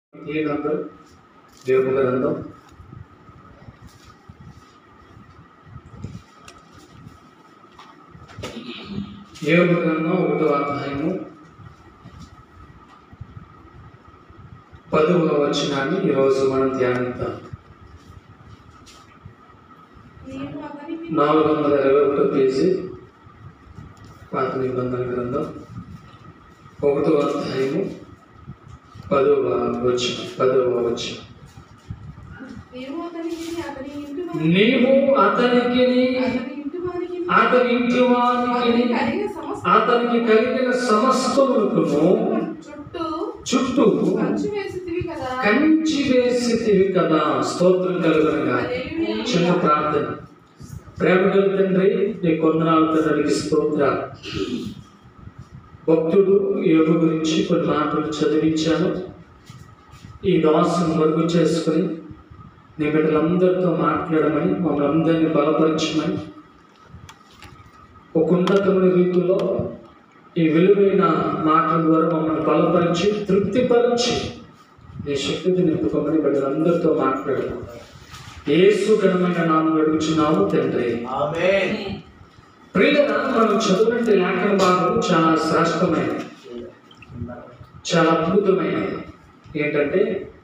ఏ గ్రంథం యోగ గ్రంథం యోగ గ్రంథం ఒకటో అధ్యాయము పదవ వచనాన్ని ఈరోజు మనం ధ్యానిద్దాం నాలుగు వందల ఇరవై ఒకటో పేజీ పాత నిబంధన గ్రంథం ఒకటో అధ్యాయము పదవ వచనం పదవ వచనం నీవు అతనికి అతని ఇంటి నీవు అతనికి అతని ఇంటి వారికి అతని ఇంటి వానికి అతనికి కలిగిన సమస్త అతనికి కలిగిన సమస్తములకును చుట్టూ చుట్టూ కంచు వేసితివి కదా కంచి వేసితివి కదా స్తోత్రం కలుగునగా హల్లెలూయా. చిన్న ప్రార్థన ప్రేమ గల తండ్రి నీ కొందనాలు తండ్రికి స్తోత్ర భక్తుడు యోగు గురించి కొన్ని మాటలు చదివించాను ఈ దాసును మరుగు చేసుకుని నీ బిడ్డలందరితో మాట్లాడమని మమ్మల్ని అందరినీ బలపరచమని ఒక ఉన్నతమైన రీతిలో ఈ విలువైన మాటల ద్వారా మమ్మల్ని బలపరిచి తృప్తిపరిచి నీ శక్తిని నింపుకోమని బిడ్డలందరితో మాట్లాడము ఏసు ఘనమైన నామం అడుగుచున్నాము తండ్రి ఆమేన్ ప్రియులన మనం చదువునంటే లేఖన భాగం చాలా శ్రేష్టమైనది చాలా అద్భుతమైనది ఏంటంటే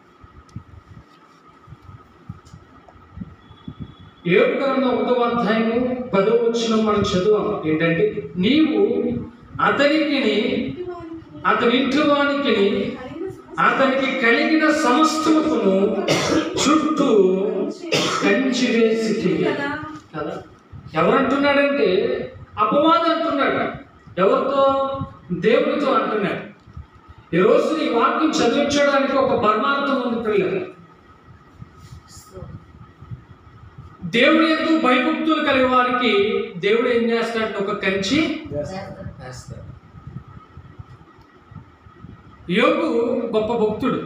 ఏడు గ్రంథం ఒకటో అధ్యాయము పదో వచ్చిన మనం చదువాం ఏంటంటే నీవు అతనికి ఇంటి వారికి అతని ఇంటి వానికి కలిగిన సమస్త అతనికి కలిగిన సమస్తమును చుట్టూ కంచి వేసి కదా కదా ఎవరంటున్నాడంటే అపవాదం అంటున్నాడు ఎవరితో దేవుడితో అంటున్నాడు ఈరోజు ఈ వాక్యం చదివించడానికి ఒక పరమార్థం ఉంది పిల్లలు దేవుడి ఎందు భయభక్తులు కలిగే వారికి దేవుడు ఏం చేస్తాడంటే ఒక కంచి వేస్తాడు యోగు గొప్ప భక్తుడు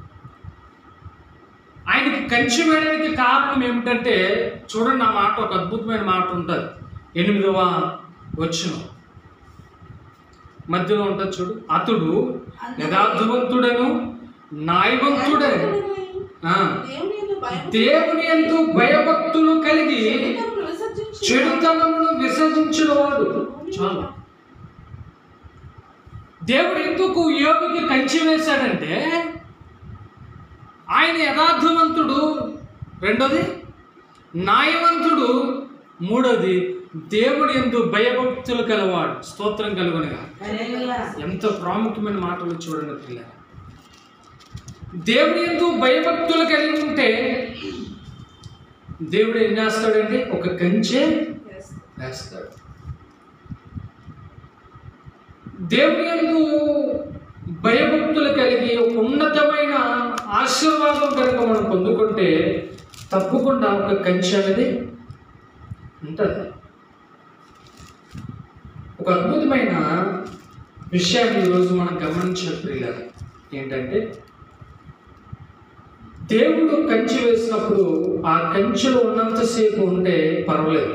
ఆయనకి కంచి వేయడానికి కారణం ఏమిటంటే చూడండి ఆ మాట ఒక అద్భుతమైన మాట ఉంటుంది ఎనిమిదవ వచ్చిన మధ్యలో ఉంటుంది చూడు అతడు యథార్థవంతుడను న్యాయవంతుడను ఆ, దేవుని యందు భయం దేవుని ఎందు భయభక్తులు కలిగి చెడుతనమును విసర్జించు చెడుతనమును విసర్జించిన వాడు చాలు దేవుడు ఎందుకు యోగికి కంచి వేశాడంటే ఆయన యథార్థవంతుడు రెండోది న్యాయవంతుడు మూడోది దేవుడు ఎందు భయభక్తులు కలవాడు స్తోత్రం కలుగునగా ఎంత ప్రాముఖ్యమైన మాటలు చూడండి పిల్ల దేవుడి ఎందు భయభక్తులు కలిగి ఉంటే దేవుడు ఏం చేస్తాడంటే ఒక కంచె వేస్తాడు దేవుని యందు భయభక్తులు కలిగి ఒక ఉన్నతమైన ఆశీర్వాదం కనుక మనం పొందుకుంటే తప్పకుండా ఒక కంచె అనేది ఉంటుంది ఒక అద్భుతమైన విషయాన్ని ఈరోజు మనం గమనించాలి ఏంటంటే దేవుడు కంచె వేసినప్పుడు ఆ కంచెలో ఉన్నంతసేపు ఉంటే పర్వాలేదు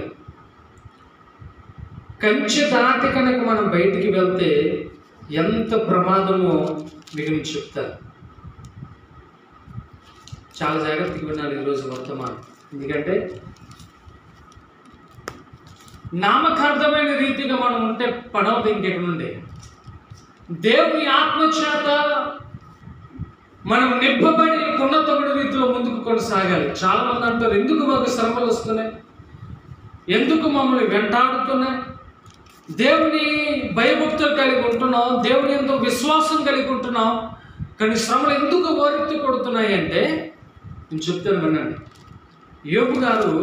కంచె దాటి కనుక మనం బయటికి వెళ్తే ఎంత ప్రమాదమో మీకు నేను చెప్తాను చాలా జాగ్రత్తగా వినాలి ఈరోజు వర్తమానం ఎందుకంటే నామకార్థమైన రీతిగా మనం ఉంటే పడవదు ఇంకెక్కడ నుండి దేవుని ఆత్మ చేత మనం నింపబడి ఉన్నతమైన రీతిలో ముందుకు కొనసాగాలి చాలా మంది అంటారు ఎందుకు మాకు శ్రమలు వస్తున్నాయి ఎందుకు మమ్మల్ని వెంటాడుతున్నాయి దేవుని భయభక్తులు కలిగి ఉంటున్నాం దేవుని ఎంతో విశ్వాసం కలిగి ఉంటున్నాం కానీ శ్రమలు ఎందుకు ఓరెత్తి కొడుతున్నాయి అంటే నేను చెప్తాను వినండి యోగు గారు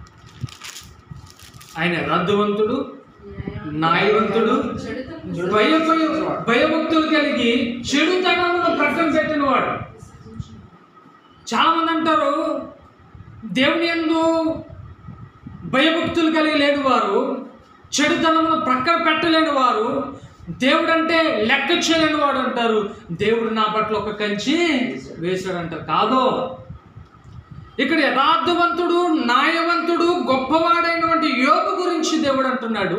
ఆయన యథార్థవంతుడు న్యాయవంతుడు చెడుతనమును భయభయ భయభక్తులు కలిగి చెడుతనమును ప్రక్కన పెట్టినవాడు చాలా మంది అంటారు దేవుని ఎందు భయభక్తులు కలిగి లేని వారు చెడుతనమును ప్రక్కన పెట్టలేని వారు దేవుడు అంటే లెక్క చేయలేని వాడు అంటారు దేవుడు నా పట్ల ఒక కంచి వేశాడు అంటారు కాదో ఇక్కడ యథార్థవంతుడు న్యాయవంతుడు గొప్పవాడైనటువంటి యోగ గురించి దేవుడు అంటున్నాడు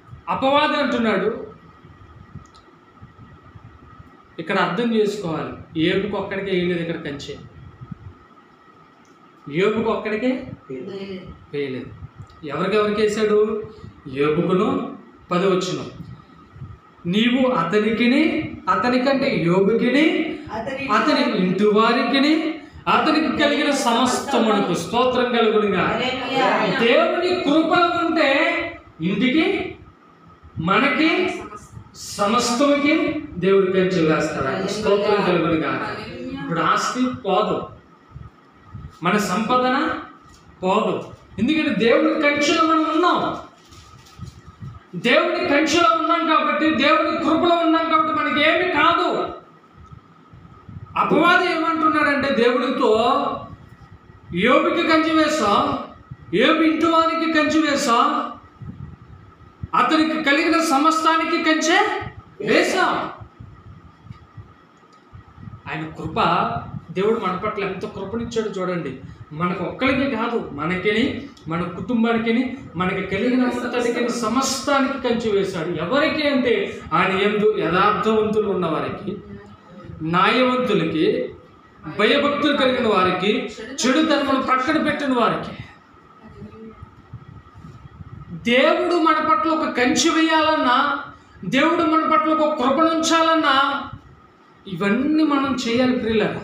అపవాది అంటున్నాడు ఇక్కడ అర్థం చేసుకోవాలి ఏపుకు ఒక్కడికే వేయలేదు ఇక్కడ కంచె ఏపుకు ఒక్కడికే వేయలేదు ఎవరికెవరికి వేసాడు యోబుకును పదవచ్చును నీవు అతనికిని అతనికంటే యోబుకిని అతని ఇంటి వారికిని అతనికి కలిగిన సమస్తమునకు స్తోత్రం కలుగునుగా దేవుని కృపలు ఉంటే ఇంటికి మనకి సమస్తముకి దేవుడి పెంచి వేస్తాడు స్తోత్రం కలుగునుగా ఇప్పుడు ఆస్తి పోదు మన సంపదన పోదు ఎందుకంటే దేవుడి కంచెలో మనం ఉన్నాం దేవుడి కంచెలో ఉన్నాం కాబట్టి దేవుడి కృపలో ఉన్నాం కాబట్టి మనకి ఏమి కాదు అపవాది ఏమంటున్నాడంటే దేవుడితో యోబికి కంచి వేసాం యోబి ఇంటి వారికి కంచి వేసాం అతనికి కలిగిన సమస్తానికి కంచె వేసాం ఆయన కృప దేవుడు మన పట్ల ఎంత కృపనిచ్చాడు చూడండి మనకు ఒక్కరికి కాదు మనకిని మన కుటుంబానికి మనకి కలిగిన అంతటికి సమస్తానికి కంచి వేశాడు ఎవరికి అంటే ఆయన ఎందు యథార్థవంతులు ఉన్న వారికి న్యాయవంతులకి భయభక్తులు కలిగిన వారికి చెడు ధర్మను పక్కన పెట్టిన వారికి దేవుడు మన పట్ల ఒక కంచి వేయాలన్నా దేవుడు మన పట్ల ఒక కృపను ఉంచాలన్నా ఇవన్నీ మనం చేయాలి ప్రియులరా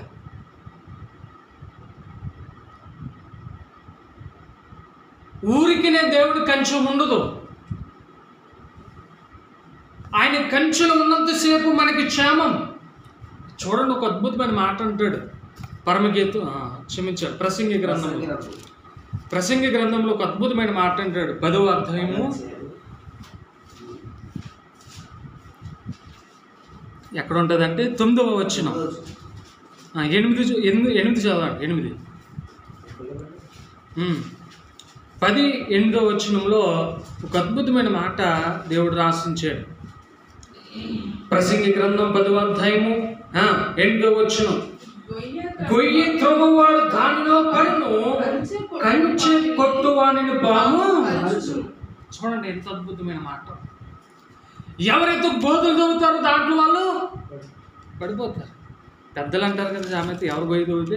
ఊరికినే దేవుడి కంచె ఉండదు ఆయన కంచెలు ఉన్నంతసేపు మనకి క్షేమం చూడండి ఒక అద్భుతమైన మాట అంటాడు పరమగీతు ఆ, క్షమించాడు ప్రసంగి గ్రంథంలో ప్రసంగి గ్రంథంలో ఒక అద్భుతమైన మాట అంటాడు పదవ అధ్యాయము ఎక్కడ ఉంటుందంటే తొమ్మిదవ వచ్చిన ఎనిమిది చూ- ఎనిమిది ఎనిమిది చదవండి ఎనిమిది ఉమ్. పది ఎనిమిదో వచనంలో ఒక అద్భుతమైన మాట దేవుడు రాసించాడు ప్రసంగి గ్రంథం పదవ అధ్యాయము ఆ, ఎనిమిదో వచనం గొయ్యి త్రొవ్వవాడు దానిలో పడును కంచె కొట్టువానిని పాము చూడండి ఎంత అద్భుతమైన మాట ఎవరైతే గోధులు తవ్వుతారో దాంట్లో వాళ్ళు పడిపోతారు పెద్దలు అంటారు కదా సామెత ఎవరు గొయ్యి తవ్వితే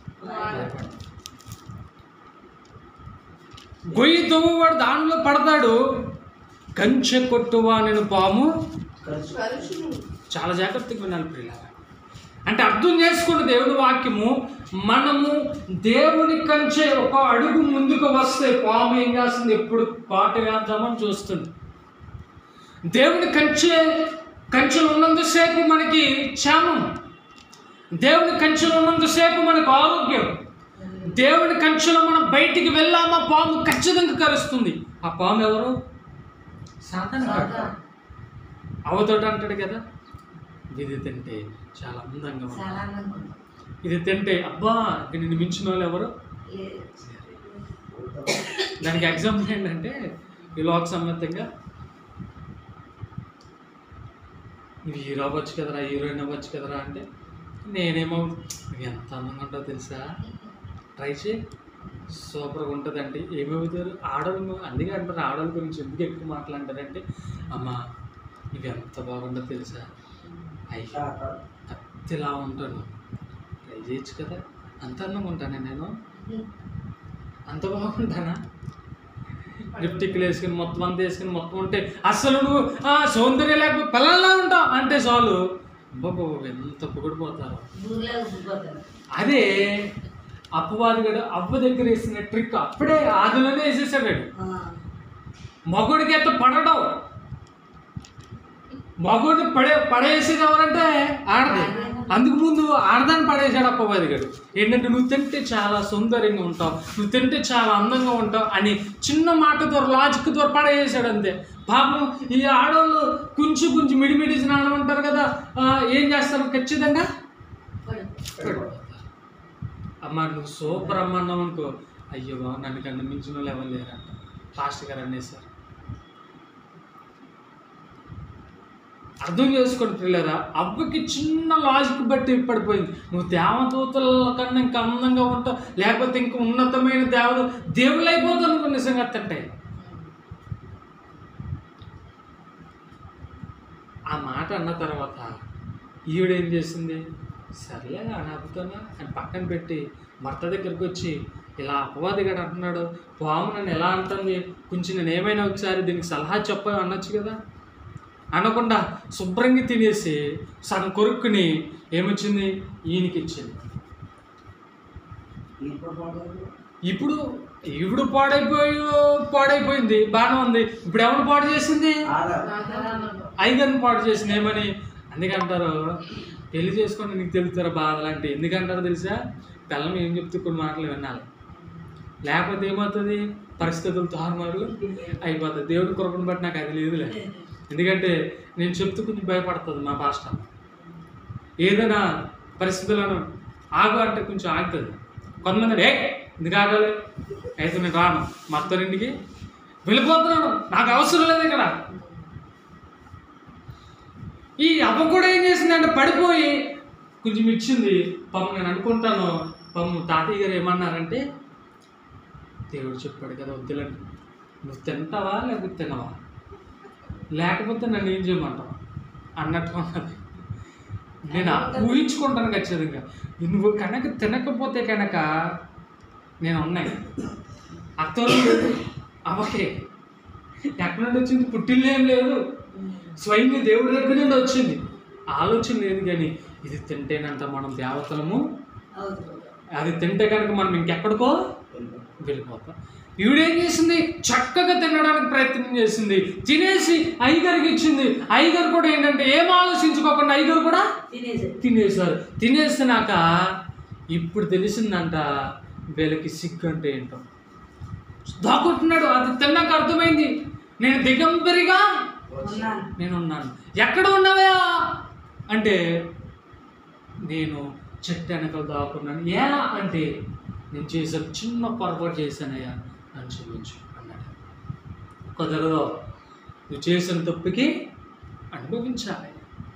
గొయ్యి తవ్వువాడు దానిలో పడతాడు కంచె కొట్టువానిని పాము చాలా జాగ్రత్తగా వినాలి ప్రియులారా అంటే అర్థం చేసుకున్న దేవుని వాక్యము మనము దేవుని కంచె ఒక అడుగు ముందుకు వస్తే పాము ఏం చేస్తుంది ఎప్పుడు పాట వేద్దామని చూస్తుంది దేవుని కంచె కంచెలు ఉన్నంతసేపు మనకి క్షేమం దేవుని కంచెలు ఉన్నంతసేపు మనకు ఆరోగ్యం దేవుని కంచెలో మనం బయటికి వెళ్ళామా పాము ఖచ్చితంగా కరుస్తుంది ఆ పాము ఎవరు సాధన అవతోటి అంటాడు కదా ఇది తింటే చాలా అందంగా ఉంది ఇది తింటే అబ్బా ఇంక నిన్ను మించిన వాళ్ళు ఎవరు దానికి ఎగ్జాంపుల్ ఏంటంటే ఈ లోక సమ్మతంగా నువ్వు హీరో అవ్వచ్చు కదరా హీరోయిన్ అవ్వచ్చు కదరా అంటే నేనేమో "నువ్వు ఎంత అందంగా ఉంటుందో తెలుసా ట్రై చేయి సూపర్గా ఉంటుందండి ఏమవుతారు ఆడవాళ్ళు అందుకే అంటారు ఆడవాళ్ళ గురించి ఎందుకు ఎక్కువ మాట్లాడతారంటే అమ్మ నువ్వు ఎంత బాగుంటుందో తెలుసా అయ్యా కత్తిలా ఉంటాను ట్రై చేయొచ్చు కదా అంత అందంగా ఉంటానే నేను అంత బాగుంటానా లిప్టిక్లు వేసుకుని మొత్తం అంతా వేసుకుని మొత్తం ఉంటే అసలు నువ్వు ఆ, సౌందర్యం లేకపోతే పిల్లల్లా ఉంటావు అంటే చాలు బాబు ఎంత పొగిడిపోతారు అదే అప్పవాది గడు అవ్వ దగ్గర వేసిన ట్రిక్ అప్పుడే ఆదిలోనే వేసేసాడు వాడు. మగుడికి ఎంత పడడం మగుడిని పడే పడేసేది ఎవరంటే ఆడది అందుకు ముందు ఆడదాన్ని పడేసాడు అప్పవాది గారు ఏంటంటే నువ్వు తింటే చాలా సౌందర్యంగా ఉంటావు నువ్వు తింటే చాలా అందంగా ఉంటావు అని చిన్న మాట ద్వారా లాజిక్ ద్వారా పడేసాడు అంతే పాపం ఈ ఆడవాళ్ళు కొంచెం కొంచెం మిడిమిడి స్నానం అంటారు కదా ఆ, ఏం చేస్తారు ఖచ్చితంగా పడిపోతారు. అమ్మ నువ్వు సూపర్ అమ్మ అన్నావు అనుకో అయ్యో నన్ను కన్నా మించిన వాళ్ళు ఎవరు లేరంట ఫాస్ట్ గారు అనేసారు అర్థం చేసుకోండి పిల్లరా అవ్వకి చిన్న లాజిక్ బట్టి పడిపోయింది నువ్వు దేవదూతల కన్నా ఇంకా అందంగా ఉంటావు లేకపోతే ఇంకా ఉన్నతమైన దేవత దేవుళ్ళు అయిపోతావు అనుకో నిజంగా తింటాయి ఆ మాట అన్న తర్వాత ఈవిడ ఏం చేసింది సర్లే అని ఆపుతానా అని పక్కన పెట్టి భర్త దగ్గరికి వచ్చి ఇలా అపవాదిగాడు అంటున్నాడు పాము నన్ను ఎలా అంటుంది కొంచెం నేను ఏమైనా ఒకసారి దీనికి సలహా చెప్ప అనొచ్చు కదా అనకుండా శుభ్రంగా తినేసి సగం కొరుక్కుని ఏమొచ్చింది ఈయనకి ఇచ్చింది ఇప్పుడు ఈవిడు పాడైపోయి పాడైపోయింది బాగానే ఉంది ఇప్పుడు ఎవరు పాడు చేసింది ఐగన్ పాడు చేసింది ఏమని అందుకంటారు పెళ్లి చేసుకొని నీకు తెలుస్తారా బాధలు అంటే ఎందుకంటారు తెలుసా పిల్లం ఏం చెప్తే కొన్ని మాటలు వినాలి లేకపోతే ఏమవుతుంది పరిస్థితులు తారుమారులు అయిపోతుంది దేవుడి కృపను బట్టి నాకు అది లేదులే ఎందుకంటే నేను చెప్తూ కొంచెం భయపడుతుంది మా పాస్టర్ ఏదైనా పరిస్థితులను ఆగు అంటే కొంచెం ఆగుతుంది కొంతమంది ఏ ఎందుకు ఆగాలి అయితే నేను రాను మా అత్తరింటికి వెళ్ళిపోతున్నాను నాకు అవసరం లేదు ఇక్కడ ఈ అవ్వ కూడా ఏం చేసిందంటే పడిపోయి కొంచెం ఇచ్చింది పాపం నేను అనుకుంటాను పాపం తాతయ్య గారు ఏమన్నారంటే దేవుడు చెప్పాడు కదా వద్దులండి నువ్వు తింటావా లేకపోతే తినవా లేకపోతే నన్ను ఏం చేయమంటావు అన్నట్టు ఉన్నది నేను ఊహించుకుంటాను ఖచ్చితంగా నువ్వు కనుక తినకపోతే కనుక నేను ఉన్నాయి అత్తలు అవకే ఎక్కడి నుండి వచ్చింది పుట్టిల్లు ఏం లేదు స్వయంగా దేవుడి దగ్గర నుండి వచ్చింది ఆలోచన లేదు కానీ ఇది తింటేనంట మనం దేవతలము అది తింటే కనుక మనం ఇంకెక్కడికో వెళ్ళిపోతాం ఈవిడేం చేసింది చక్కగా తినడానికి ప్రయత్నం చేసింది తినేసి ఐగర్కి ఇచ్చింది ఐగర్ కూడా ఏంటంటే ఏం ఆలోచించుకోకుండా ఐగర్ కూడా తినేసారు తినేసినాక ఇప్పుడు తెలిసిందంట వీళ్ళకి సిగ్గు అంటే ఏంటో దాక్కుంటున్నాడు అది తిన్నాక అర్థమైంది నేను దిగంబరిగా నేను ఉన్నాను ఎక్కడ ఉన్నావా అంటే నేను చెట్టు వెనకాల దాక్కున్నాను ఎలా అంటే నేను చేసిన చిన్న పొరపాటు చేశానయ్యా అని చూపించు అన్నాడు కుదరదు నువ్వు చేసిన తప్పుకి అనుభవించాలి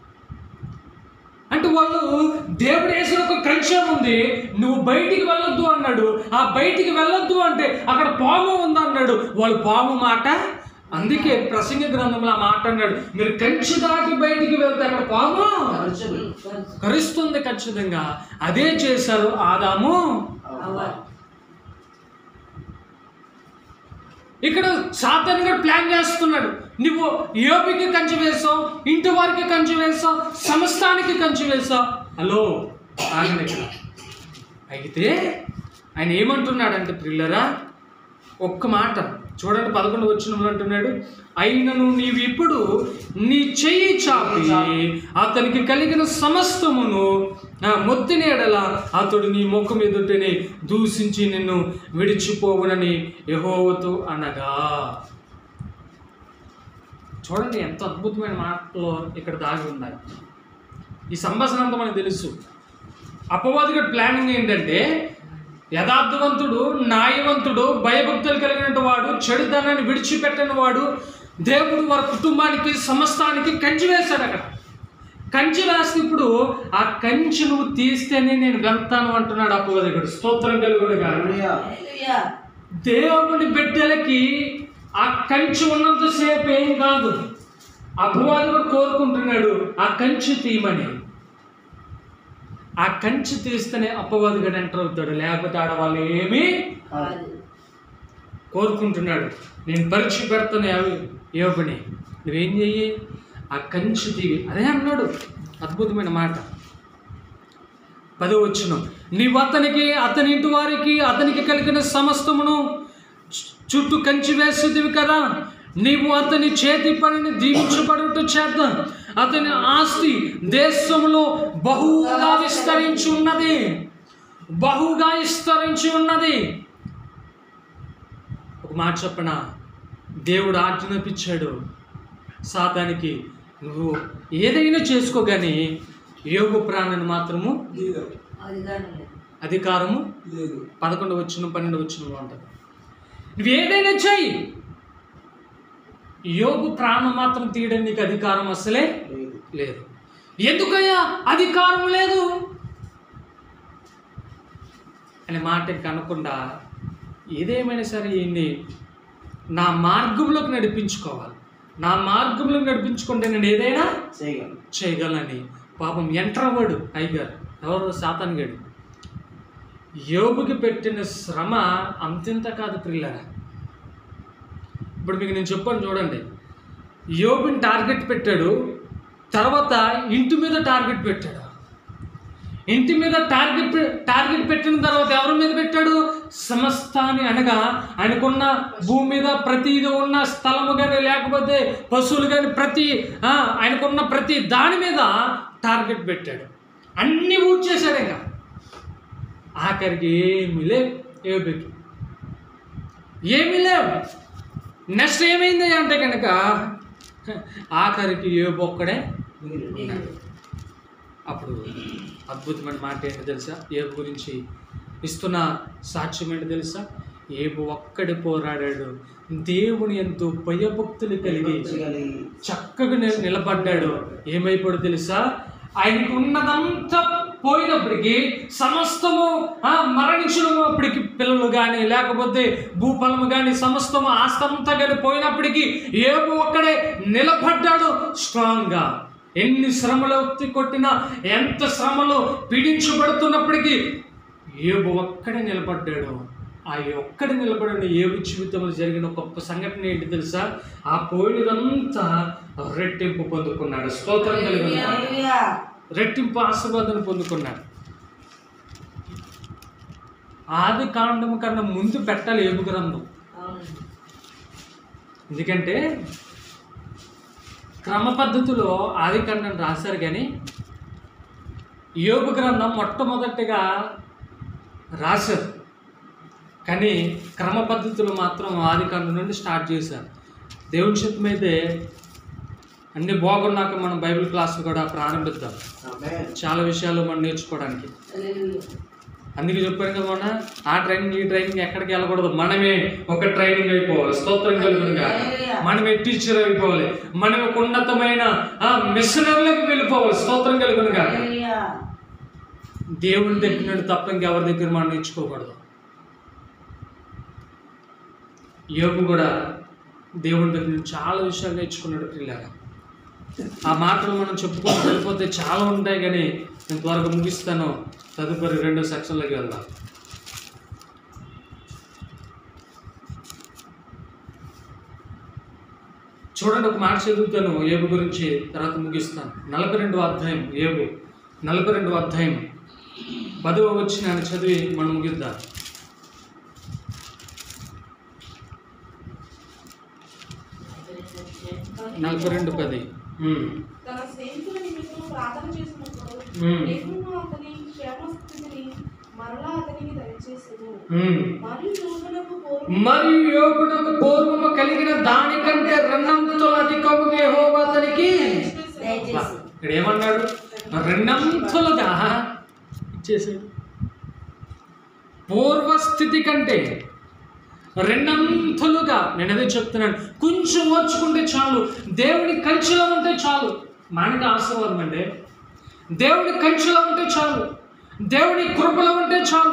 అంటే వాళ్ళు దేవుడు వేసిన ఒక కంచెం ఉంది నువ్వు బయటికి వెళ్ళొద్దు అన్నాడు ఆ బయటికి వెళ్ళొద్దు అంటే అక్కడ పాము ఉంది అన్నాడు వాళ్ళు పాము మాట అందుకే ప్రసంగ గ్రంథంలో ఆ మాట అన్నాడు మీరు కంచె దాటి బయటికి వెళ్తే అక్కడ పాము కరుస్తుంది ఖచ్చితంగా అదే చేశారు ఆదాము ఇక్కడ సాతాన్ గారు ప్లాన్ చేస్తున్నాడు నువ్వు యోపికి కంచి వేసావు ఇంటి వారికి కంచి వేసావు సమస్తానికి కంచి వేసావు హలో ఆగండి ఇక్కడ అయితే ఆయన ఏమంటున్నాడంటే ప్రిల్లరా ఒక్క మాట చూడండి పదకొండు వచ్చిన అంటున్నాడు అయినను నీవు ఇప్పుడు నీ చెయ్యి చాపి అతనికి కలిగిన సమస్తమును నా మొత్తిని ఎడల అతడు నీ ముఖం ఎదుటనే దూషించి నిన్ను విడిచిపోవునని యెహోవాతో అనగా చూడండి ఎంత అద్భుతమైన మాటలు ఇక్కడ దాగి ఉన్నాయి ఈ సంభాషణ అంతా మనకు తెలుసు అపవాదిగా ప్లానింగ్ ఏంటంటే యథార్థవంతుడు న్యాయవంతుడు భయభక్తులు కలిగిన వాడు చెడుదనాన్ని విడిచిపెట్టని వాడు దేవుడు వారి కుటుంబానికి సమస్తానికి కంచి వేశాడు అక్కడ కంచి వేస్తే ఇప్పుడు ఆ కంచి నువ్వు తీస్తేనే నేను వెళ్తాను అంటున్నాడు అపవాదికుడు స్తోత్రం కలుగుడుగా దేవుని బిడ్డలకి ఆ కంచి ఉన్నంతసేపు ఏం కాదు అపవాదుడు కోరుకుంటున్నాడు ఆ కంచి తీయమని ఆ కంచి తీస్తేనే అపవాదుగా ఎంటర్ అవుతాడు లేకపోతే ఆడవాళ్ళు ఏమీ కోరుకుంటున్నాడు నేను పరీక్ష పెడతాను అవి యోగుని నువ్వేం చెయ్యి ఆ కంచి తీవి అదే అన్నాడు అద్భుతమైన మాట పదో వచ్చును నీవు అతనికి అతని ఇంటి వారికి అతనికి కలిగిన సమస్తమును చు- చుట్టూ కంచి వేసేదివి కదా నీవు అతని చేతి పనిని దీవించబడుట చేత అతని ఆస్తి దేశంలో బహుగా విస్తరించి ఉన్నది బహుగా విస్తరించి ఉన్నది ఒక మాట చెప్పనా దేవుడు ఆజ్ఞాపించాడు సాతానికి నువ్వు ఏదైనా చేసుకో కానీ యోగ ప్రాణాన్ని మాత్రము అధికారము లేదు పదకొండు వచ్చిన పన్నెండు వచ్చిన ఉంటుంది నువ్వు ఏదైనా చెయ్యి యోగు ప్రాణం మాత్రం తీయడం నీకు అధికారం అసలే లేదు లేదు ఎందుకయ్యా అధికారం లేదు అనే మాట ఇంక అనకుండా ఏదేమైనా సరే ఈయన్ని నా మార్గంలోకి నడిపించుకోవాలి నా మార్గంలోకి నడిపించుకుంటే నేను ఏదైనా చేయగలను చేయగలని పాపం ఎంటర్ అవ్వడు అయ్యగారు ఎవరు సాతాన్ గడు యోబుకి పెట్టిన శ్రమ అంతింత కాదు ప్రిల్లరా ఇప్పుడు మీకు నేను చెప్పాను చూడండి యోబుని టార్గెట్ పెట్టాడు తర్వాత ఇంటి మీద టార్గెట్ పెట్టాడు ఇంటి మీద టార్గెట్ టార్గెట్ పెట్టిన తర్వాత ఎవరి మీద పెట్టాడు సమస్తాన్ని అనగా ఆయనకున్న భూమి మీద ప్రతిది ఉన్న స్థలము కానీ లేకపోతే పశువులు కానీ ప్రతి ఆ, ఆయనకున్న ప్రతి దాని మీద టార్గెట్ పెట్టాడు అన్నీ ఊడ్ చేశాడు ఇంకా ఆఖరికి ఏమీ లేవు ఏబికి ఏమీ లేవు నెక్స్ట్ ఏమైంది అంటే కనుక ఆఖరికి ఏబు ఒక్కడే ఉన్నాడు అప్పుడు అద్భుతమైన మాట ఏంటో తెలుసా ఏబు గురించి ఇస్తున్న సాక్ష్యం ఏంటో తెలుసా ఏబు ఒక్కడే పోరాడాడు దేవుని ఎంతో భయభక్తులు కలిగి చక్కగా ని- నిలబడ్డాడు ఏమైపోయాడు తెలుసా ఆయనకు ఉన్నదంతా పోయినప్పటికీ సమస్తము ఆ, మరణించినప్పటికీ పిల్లలు కానీ లేకపోతే భూఫలము కానీ సమస్తము ఆస్తంతా కానీ పోయినప్పటికీ ఏబు ఒక్కడే నిలబడ్డాడు స్ట్రాంగ్గా ఎన్ని శ్రమలు ఒత్తి కొట్టినా ఎంత శ్రమలు పీడించబడుతున్నప్పటికీ ఏబు ఒక్కడే నిలబడ్డాడు ఆ ఒక్కడి నిలబడిన ఏబు జీవితంలో జరిగిన ఒక గొప్ప సంఘటన ఏంటి తెలుసా ఆ పోయినదంతా రెట్టింపు పొందుకున్నాడు స్తోత్రం కలిగి ఉన్నాడు. రెట్టింపు ఆశీర్వాదం పొందుకున్నాడు ఆది కాండము కన్నా ముందు పెట్టాలి ఏబు గ్రంథం ఎందుకంటే క్రమ పద్ధతిలో ఆది కాండం రాశారు కానీ యోగు గ్రంథం మొట్టమొదటిగా రాశారు కానీ క్రమ పద్ధతిలో మాత్రం ఆది కాండం నుండి స్టార్ట్ చేశారు దేవుని చిత్తం అయితే అన్ని బాగున్నాక మనం బైబిల్ క్లాస్ కూడా ప్రారంభిద్దాం చాలా విషయాలు మనం నేర్చుకోవడానికి అందుకే చెప్పాను కదా మొన్న ఆ ట్రైనింగ్ ఈ ట్రైనింగ్ ఎక్కడికి వెళ్ళకూడదు మనమే ఒక ట్రైనింగ్ అయిపోవాలి స్తోత్రం కలుగునుగా మనమే టీచర్ అయిపోవాలి మనం ఒక ఉన్నతమైన ఆ మిషనరీలకు వెళ్ళిపోవాలి స్తోత్రం కలుగునుగా దేవుని దగ్గర నుండి తప్ప ఇంకెవరి దగ్గర మనం నేర్చుకోకూడదు యోగు కూడా దేవుని దగ్గర నుంచి చాలా విషయాలు నేర్చుకున్నాడు పిల్లగా ఆ మాటలు మనం చెప్పుకొని వెళ్ళిపోతే చాలా ఉంటాయి కానీ నేను త్వరగా ముగిస్తాను తదుపరి రెండో సెక్షన్లోకి వెళ్దాం చూడండి ఒక మాట చదువుతాను ఏబు గురించి తర్వాత ముగిస్తాను నలభై రెండవ అధ్యాయం ఏబు నలభై రెండవ అధ్యాయం పదవ వచ్చి నేను చదివి మనం ముగిద్దాం నలభై రెండు పది ఉమ్. తన స్నేహితుల నిమిత్తం ప్రార్థన చేసినప్పుడు మ్మ్. దేవుడు అతని క్షేమస్థితిని మరలా అతనికి దయచేసెను ఉమ్. మరియు యోగులకు పూర్వం మరియు యోగునకు పూర్వము కలిగిన దానికంటే రెండంతులు అధికముగా యెహోవా అతనికి బా, ఇక్కడ ఏమన్నాడు రెండంతులుగా ఇచ్చేసాడు పూర్వస్థితి కంటే రెండంతులుగా నేను అదే చెప్తున్నాను కొంచెం ఓర్చుకుంటే చాలు దేవుని కంచెలో ఉంటే చాలు మనకి ఆశీర్వాదం అండి దేవుని కంచెలో ఉంటే చాలు దేవుని కృపలో ఉంటే చాలు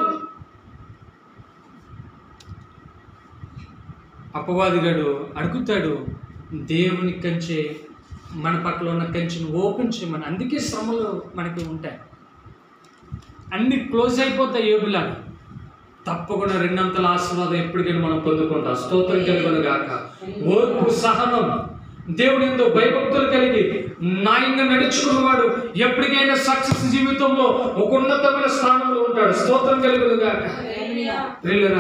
అపవాదిగాడు అడుగుతాడు దేవుని కంచె మన పట్ల ఉన్న కంచెను ఓపెన్ చేయమని అందుకే శ్రమలు మనకి ఉంటాయి అన్ని క్లోజ్ అయిపోతాయి ఏబులాగా తప్పకుండా రెండంతల ఆశీర్వాదం ఎప్పటికైనా మనం పొందుకుంటాం స్తోత్రం కలుగును గాక ఓర్పు సహనం దేవుడు ఎంతో భయభక్తులు కలిగి నాయంగా నడుచుకున్నవాడు ఎప్పటికైనా సక్సెస్ జీవితంలో ఒక ఉన్నతమైన స్థానంలో ఉంటాడు స్తోత్రం కలుగును గాక ప్రియులరా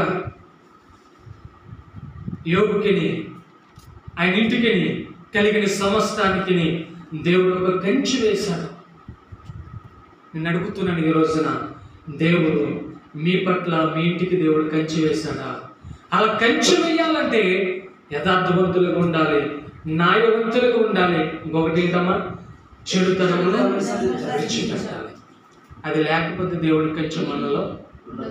యోగుకిని ఆయన ఇంటికిని కలిగిన సమస్తానికి దేవుడు ఒక కంచి వేశాడు నేను అడుగుతున్నాను ఈ రోజున దేవుడు మీ పట్ల మీ ఇంటికి దేవుడు కంచి వేశాడా అలా కంచి వేయాలంటే యథార్థవంతులుగా ఉండాలి న్యాయవంతులుగా ఉండాలి ఇంకొకటి ఏంటమ్మా చెడుతనమును విడిచిపెట్టాలి అది లేకపోతే దేవుడి కంచె మనలో ఉండదు.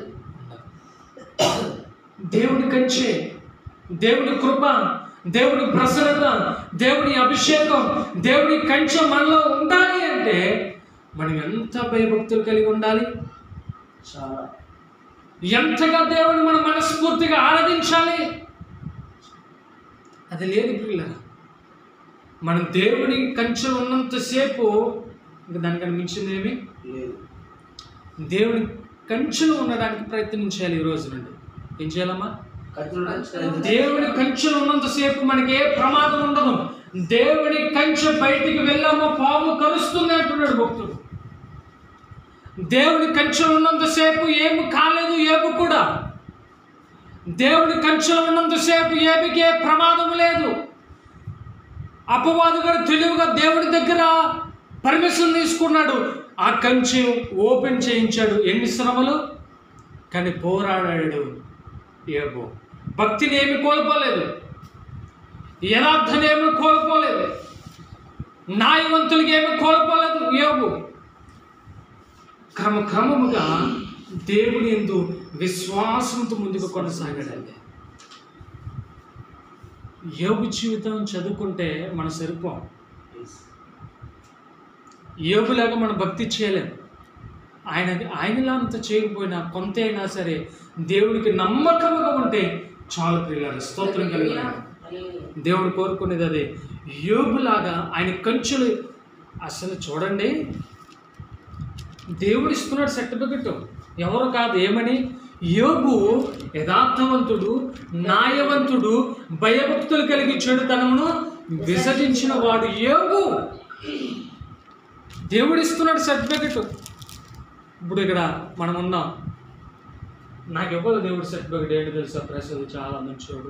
దేవుడి కంచె దేవుడి కృప దేవుడి ప్రసన్నత దేవుడి అభిషేకం దేవుడి కంచె మనలో ఉండాలి అంటే మనం ఎంత భయభక్తులు కలిగి ఉండాలి చాలా ఎంతగా దేవుని మనం మనస్ఫూర్తిగా ఆరాధించాలి అది లేదు పిల్లరా మనం దేవుని కంచె ఉన్నంతసేపు ఇంకా దానికన్నా మించింది ఏమి లేదు దేవుని కంచెలో ఉండడానికి ప్రయత్నించాలి ఈ రోజు నుండి ఏం చేయాలమ్మా దేవుని కంచెలు ఉన్నంతసేపు మనకి ఏ ప్రమాదం ఉండదు దేవుని కంచె బయటికి వెళ్ళామో పాము కరుస్తుంది అంటున్నాడు భక్తుడు దేవుని కంచెలు ఉన్నంతసేపు ఏమి కాలేదు ఏమి కూడా దేవుని కంచెలు ఉన్నంతసేపు ఏమికి ఏ ప్రమాదం లేదు అపవాదు గారు తెలివిగా దేవుడి దగ్గర పర్మిషన్ తీసుకున్నాడు ఆ కంచె ఓపెన్ చేయించాడు ఎన్ని శ్రమలు కానీ పోరాడాడు ఏబో భక్తిని ఏమి కోల్పోలేదు యథార్థని ఏమి కోల్పోలేదు న్యాయవంతులకి ఏమి కోల్పోలేదు యోగు క్రమక్రమముగా దేవుని ఎందు విశ్వాసంతో ముందుకు కొనసాగాడండి యోగు జీవితం చదువుకుంటే మన సరిపోం యోగులాగా మనం భక్తి చేయలేం ఆయన ఆయనలా అంత చేయకపోయినా కొంత అయినా సరే దేవునికి నమ్మకముగా ఉంటే చాలు ప్రియులారు స్తోత్రం కలిగి ఉండాలి. దేవుడు కోరుకునేది అదే యోగులాగా ఆయన కంచులు అసలు చూడండి దేవుడు ఇస్తున్నాడు సర్టిఫికెట్ ఎవరు కాదు ఏమని యోగు యథార్థవంతుడు న్యాయవంతుడు భయభక్తులు కలిగి చెడుతనమును విసర్జించిన వాడు యోగు దేవుడు ఇస్తున్నాడు సర్టిఫికెట్ ఇప్పుడు ఇక్కడ మనం ఉన్నాం నాకు ఇవ్వదు దేవుడు సర్టిఫికెట్ ఏంటి తెలుసా ప్రసాద్ చాలా మంచివాడు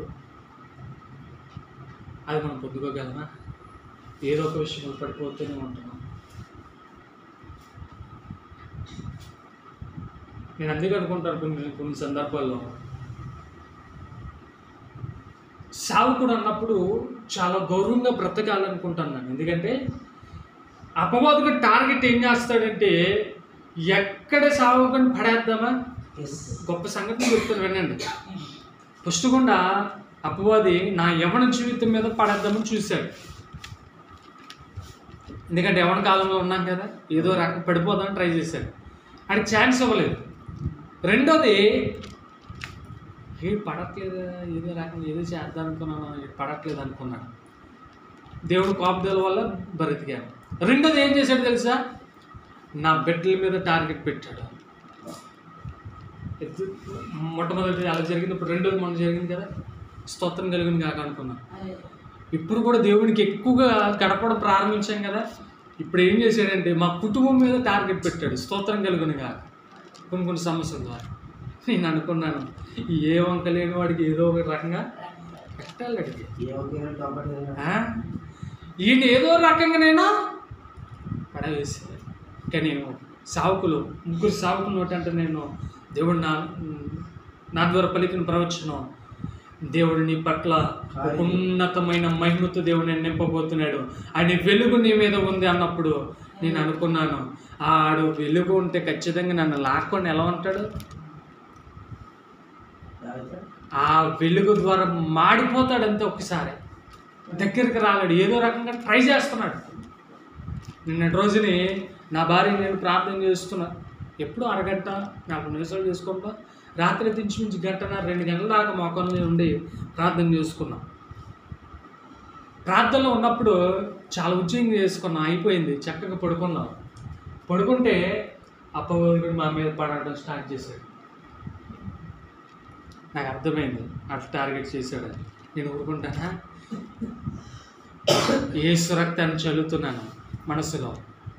అది మనం పొద్దుకోగలమా ఏదో ఒక విషయంలో పడిపోతూనే ఉంటున్నాం నేను అందుకే అనుకుంటాను కొన్ని కొన్ని సందర్భాల్లో సావుకుడు అన్నప్పుడు చాలా గౌరవంగా బ్రతకాలనుకుంటాను నేను ఎందుకంటే అపవాదుగా టార్గెట్ ఏం చేస్తాడంటే ఎక్కడ సావుకుని పడేద్దామా గొప్ప సంగతి చెప్తాను వినండి పుష్టకుండా అపవాది నా యవన జీవితం మీద పడేద్దామని చూశాడు ఎందుకంటే యవన కాలంలో ఉన్నాం కదా ఏదో రకం పడిపోదామని ట్రై చేశాడు ఆడికి ఛాన్స్ ఇవ్వలేదు రెండోది ఏది పడట్లేదు ఏదో రకం ఏదో చేద్దాం అనుకున్నాను ఇది పడట్లేదు అనుకున్నాను దేవుడు కాపుదల వల్ల బ్రతికాను రెండోది ఏం చేశాడు తెలుసా నా బిడ్డల మీద టార్గెట్ పెట్టాడు ఎద్దు- మొట్టమొదటి అలా జరిగింది ఇప్పుడు రెండోది మొన్న జరిగింది కదా స్తోత్రం కలిగింది కాక అనుకున్నాను ఇప్పుడు కూడా దేవునికి ఎక్కువగా గడపడం ప్రారంభించాం కదా ఇప్పుడు ఏం చేశాడంటే మా కుటుంబం మీద టార్గెట్ పెట్టాడు స్తోత్రం కలుగును కాక కొన్ని కొన్ని సమస్యల ద్వారా నేను అనుకున్నాను ఏ వంక లేని వాడికి ఏదో ఒక రకంగా పెట్టాలి అడిగి ఆ? ఈయన ఏదో రకంగానైనా పడవేసి కానీ సావుకులు ముగ్గురు సావుకులు నోటంటే నేను దేవుడు నా నా ద్వారా పలికిన ప్రవచనం దేవుడు నీ పట్ల ఒక ఉన్నతమైన మహిమతో దేవుడు నేను నింపబోతున్నాడు ఆయన వెలుగు నీ మీద ఉంది అన్నప్పుడు నేను అనుకున్నాను ఆడు వెలుగు ఉంటే ఖచ్చితంగా నన్ను లాక్కొని ఎలా ఉంటాడు ఆ వెలుగు ద్వారా మాడిపోతాడు అంతే ఒక్కసారి దగ్గరికి రాలేడు ఏదో రకంగా ట్రై చేస్తున్నాడు నిన్నటి రోజుని నా భార్య నేను ప్రార్థన చేస్తున్నా ఎప్పుడు అరగంట నలభై నిమిషాలు చేసుకుంటా రాత్రి నుంచి గంటన రెండు గంటల దాకా మొక్కల మీద ఉండి ప్రార్థన చేసుకున్నాం ప్రార్థనలో ఉన్నప్పుడు చాలా ఉద్యోగం చేసుకున్నాం అయిపోయింది చక్కగా పడుకున్నాం పడుకుంటే అప్పగోడు మా మీద పడడం స్టార్ట్ చేశాడు నాకు అర్థమైంది అట్లా టార్గెట్ చేశాడు నేను ఊరుకుంటానా ఏసు రక్తాన్ని చల్లుతున్నాను మనసులో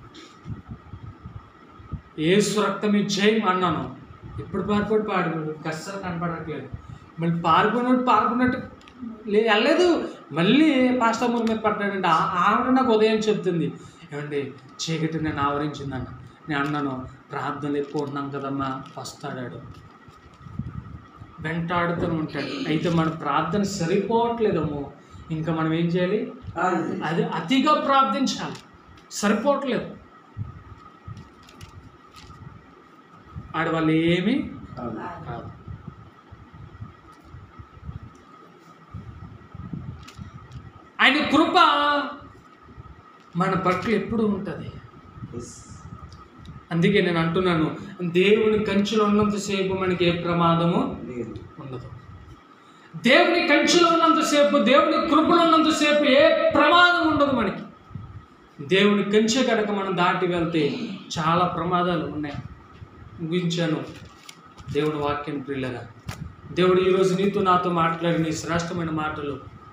ఏసు రక్తమి జయం అన్నాను ఇప్పుడు పారిపోయి పాడిపోయాడు కష్టం కనపడట్లేదు మళ్ళీ పారిపోయినట్టు పారిపోయినట్టు లే వెళ్ళలేదు మళ్ళీ పాస్టమూర్ మీద పడ్డాడంటే ఆ- ఆవిడ నాకు ఉదయం చెప్తుంది ఏమండి చీకటి నేను ఆవరించిందన్న నేను అన్నాను ప్రార్థనలు ఎక్కువ ఉన్నాం కదమ్మా వస్తాడాడు వెంటాడుతూ ఉంటాడు అయితే మన ప్రార్థన సరిపోవట్లేదమ్మో ఇంకా మనం ఏం చేయాలి అది అతిగా ప్రార్థించాలి సరిపోవట్లేదు ఆడ వాళ్ళు ఏమి కాదు ఆయన కృప మన పట్ల ఎప్పుడు ఉంటుంది అందుకే నేను అంటున్నాను దేవుని కంచెలో ఉన్నంతసేపు మనకి ఏ ప్రమాదము ఉండదు దేవుని కంచెలో ఉన్నంతసేపు దేవుని కృపలో ఉన్నంతసేపు ఏ ప్రమాదం ఉండదు మనకి దేవుని కంచె కనుక మనం దాటి వెళ్తే చాలా ప్రమాదాలు ఉన్నాయి ముగించాను దేవుడు వాక్యం ప్రిల్లగా దేవుడు ఈరోజు నీతో నాతో మాట్లాడిన ఈ శ్రేష్టమైన మాటలు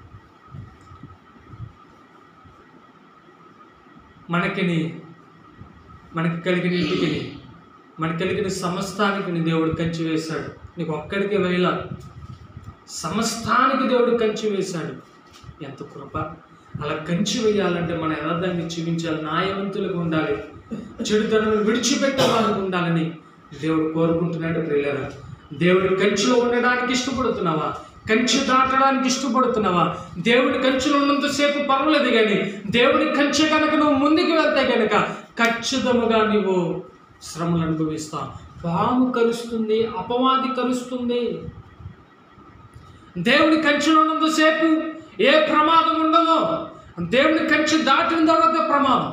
మనకిని మనకి కలిగిన ఇంటికిని మనకి కలిగిన సమస్తానికి దేవుడు కంచి వేశాడు నీకు ఒక్కడికి వేల సమస్తానికి దేవుడు కంచి వేశాడు ఎంత కృప అలా కంచి వేయాలంటే మన యథార్థాన్ని జీవించాలి న్యాయవంతులుగా ఉండాలి చెడుతనం విడిచిపెట్టే వారికి ఉండాలని దేవుడు కోరుకుంటున్నాడు ప్రియులరా దేవుడి కంచిలో ఉండడానికి ఇష్టపడుతున్నావా కంచి దాటడానికి ఇష్టపడుతున్నావా దేవుడి కంచిలో ఉన్నంతసేపు పర్వాలేదు కానీ దేవుడి కంచె కనుక నువ్వు ముందుకు వెళ్తే కనుక ఖచ్చితముగా నువ్వు శ్రమలు అనుభవిస్తావు పాము కలుస్తుంది అపవాది కలుస్తుంది దేవుని కంచెలో ఉన్నంతసేపు ఏ ప్రమాదం ఉండదో దేవుని కంచె దాటిన తర్వాతే ప్రమాదం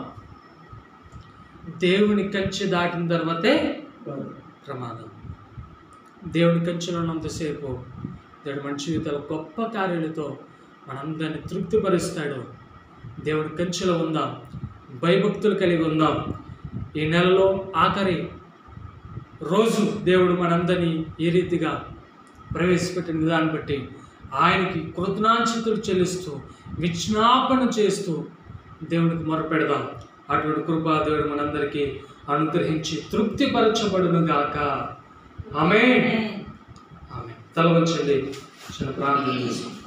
దేవుని కంచె దాటిన తర్వాతే ప్రమాదం దేవుని కంచెలో ఉన్నంతసేపు దేవుడు మన జీవితాల గొప్ప కార్యాలతో మనందరినీ తృప్తిపరుస్తాడు దేవుని కంచెలో ఉందాం భయభక్తులు కలిగి ఉందాం ఈ నెలలో ఆఖరి రోజు దేవుడు మనందరినీ ఈ రీతిగా ప్రవేశపెట్టిన విధాన్ని బట్టి ఆయనకి కృతజ్ఞాంశతులు చెల్లిస్తూ విజ్ఞాపన చేస్తూ దేవునికి మొరపెడదాం అటువంటి కృపా దేవుడు మనందరికీ అనుగ్రహించి తృప్తిపరచబడును గాక ఆమె ఆమె తల వంచండి చిన్న ప్రార్థన చేస్తాం